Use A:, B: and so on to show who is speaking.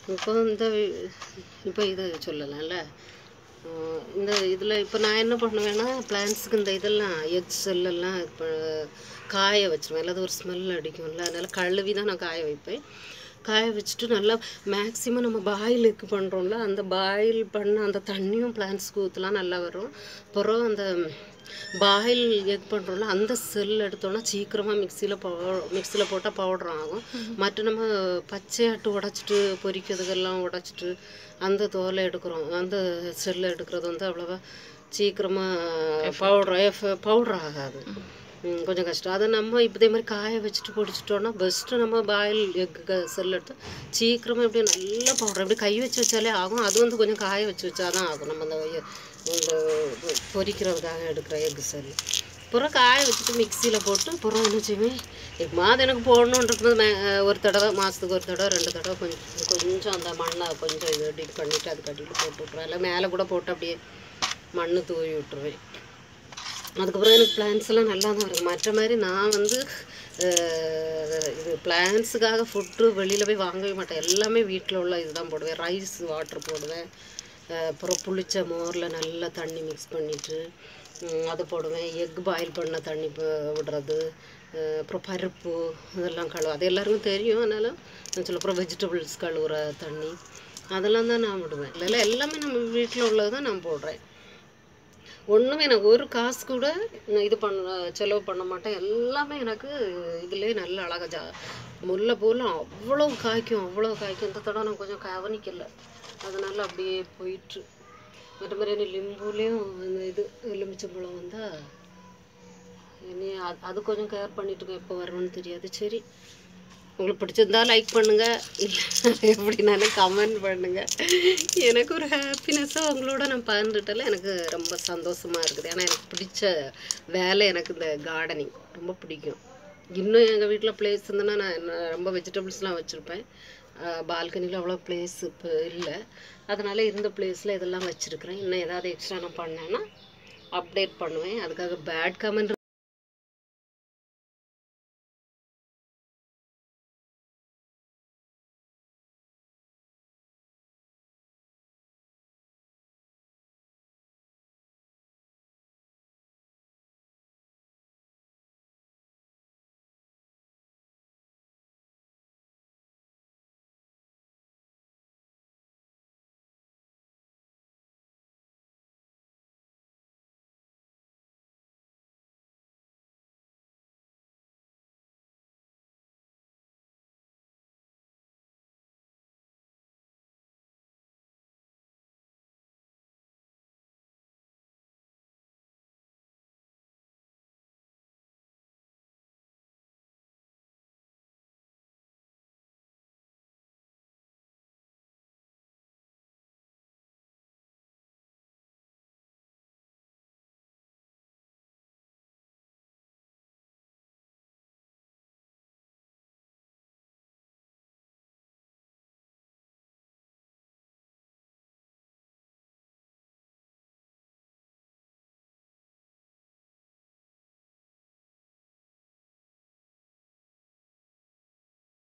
A: இப்போ இந்த இப்போ இது சொல்லலாம்ல அஹ் இந்த இதில் இப்போ நான் என்ன பண்ணுவேன்னா பிளான்ஸுக்கு இந்த இதெல்லாம் எக் செல்லெல்லாம் இப்போ காய வச்சிருவேன் இல்லாத ஒரு ஸ்மெல் அடிக்கும்ல அதனால் கழுவி தான் நான் காய வைப்பேன் காய வச்சுட்டு நல்லா மேக்ஸிமம் நம்ம பாயிலுக்கு பண்ணுறோம்ல அந்த பாயில் பண்ண அந்த தண்ணியும் பிளான்ஸ்க்கு ஊற்றலாம் நல்லா வரும் அப்புறம் அந்த பாயில் எக் பண்ணுறோம்ல அந்த செல் எடுத்தோன்னா சீக்கிரமாக மிக்சியில் போ மிக்சியில் போட்டால் பவுடர் ஆகும் மற்ற நம்ம பச்சையாட்டு உடச்சிட்டு பொரிக்கிறதுக்கெல்லாம் உடச்சிட்டு அந்த தோலை எடுக்கிறோம் அந்த செல்லை எடுக்கிறது வந்து அவ்வளோவா சீக்கிரமாக பவுடர் பவுடர் ஆகாது ம், கொஞ்சம் கஷ்டம் அதை நம்ம இப்போ இதே மாதிரி காய வச்சுட்டு பொடிச்சிட்டோன்னா பெஸ்ட்டு நம்ம பாயில் எக்கு செல் எடுத்து சீக்கிரமாக இப்படி நல்லா பவுடர் இப்படி கை வச்சு வச்சாலே ஆகும் அது வந்து கொஞ்சம் காய வச்சு வச்சா தான் ஆகும் நம்ம அந்த எ- இந்த பொரிக்கிறதுக்காக எடுக்கிற எக்கு செல் புறம் காய வச்சுட்டு மிக்சியில் போட்டு புறம் என்ன செய்வேன் எப்போது எனக்கு போடணுன்னு இருக்குது மே- ஒரு தடவை மாதத்துக்கு ஒரு தடவை ரெண்டு தடவை கொஞ்சம் கொஞ்சம் அந்த மண்ணை கொஞ்சம் இது டிப் பண்ணிவிட்டு அதுக்கு அடியில் போட்டு விட்ருவேன் இல்லை மேலே கூட போட்டு அப்படியே மண்ணு தூவி விட்டுருவேன் அதுக்கப்புறம் எனக்கு பிளான்ஸ் எல்லாம் நல்லா தான் இருக்கும் மற்ற மாதிரி நான் வந்து அஹ், இது பிளான்ஸுக்காக ஃபுட்டு வெளியில் போய் வாங்கவே மாட்டேன் எல்லாமே வீட்டில் உள்ள இதுதான் போடுவேன் ரைஸ் வாட்டர் போடுவேன் அஹ், அப்புறம் புளிச்ச மோரில் நல்லா தண்ணி மிக்ஸ் பண்ணிவிட்டு அது போடுவேன் எக் பாயில் பண்ண தண்ணி ப- விடுறது அஹ், அப்புறம் பருப்பு இதெல்லாம் கழுவு அது எல்லாருக்கும் தெரியும் அதனால் நான் சொல்ல அப்புறம் வெஜிடபிள்ஸ் கழுவுற தண்ணி அதெல்லாம் தான் நான் விடுவேன் இல்லை எல்லாமே நம்ம வீட்டில் உள்ளது தான் நான் போடுறேன் ஒன்றுமே எனக்கு ஒரு காசு கூட நான் இது பண்ண செலவு பண்ண மாட்டேன் எல்லாமே எனக்கு இதுலேயே நல்ல அழகா ஜா முல்லை பூலாம் அவ்வளோ காய்க்கும் அவ்வளோ காய்க்கும் இந்த தடவை நான் கொஞ்சம் கவனிக்கல அதனால அப்படியே போயிட்டு மற்ற மாதிரி இனி லிம்புலேயும் இந்த இது எலுமிச்சம்பழம் வந்தால் இனி அது அது கொஞ்சம் கேர் பண்ணிட்டு இருக்கேன் எப்போ வரும்னு தெரியாது சரி உங்களுக்கு பிடிச்சிருந்தா லைக் பண்ணுங்க இல்லை எப்படினாலும் கமெண்ட் பண்ணுங்க எனக்கு ஒரு ஹாப்பினஸ்ஸாக உங்களோட நான் பகிர்ந்துட்டல எனக்கு ரொம்ப சந்தோஷமா இருக்குது ஏன்னா எனக்கு பிடிச்ச வேலை எனக்கு இந்த கார்டனிங் ரொம்ப பிடிக்கும் இன்னும் எங்கள் வீட்டில் பிளேஸ் இருந்ததுன்னா நான் என்ன- ரொம்ப வெஜிடபிள்ஸ்லாம் வச்சுருப்பேன் பால்கனியில் அவ்வளோ பிளேஸ் இப்போ இல்லை அதனால் இருந்த பிளேஸில் இதெல்லாம் வச்சுருக்கிறேன் இன்னும் ஏதாவது எக்ஸ்ட்ரா நான் பண்ணேன்னா அப்டேட் பண்ணுவேன் அதுக்காக பேட் கமெண்ட்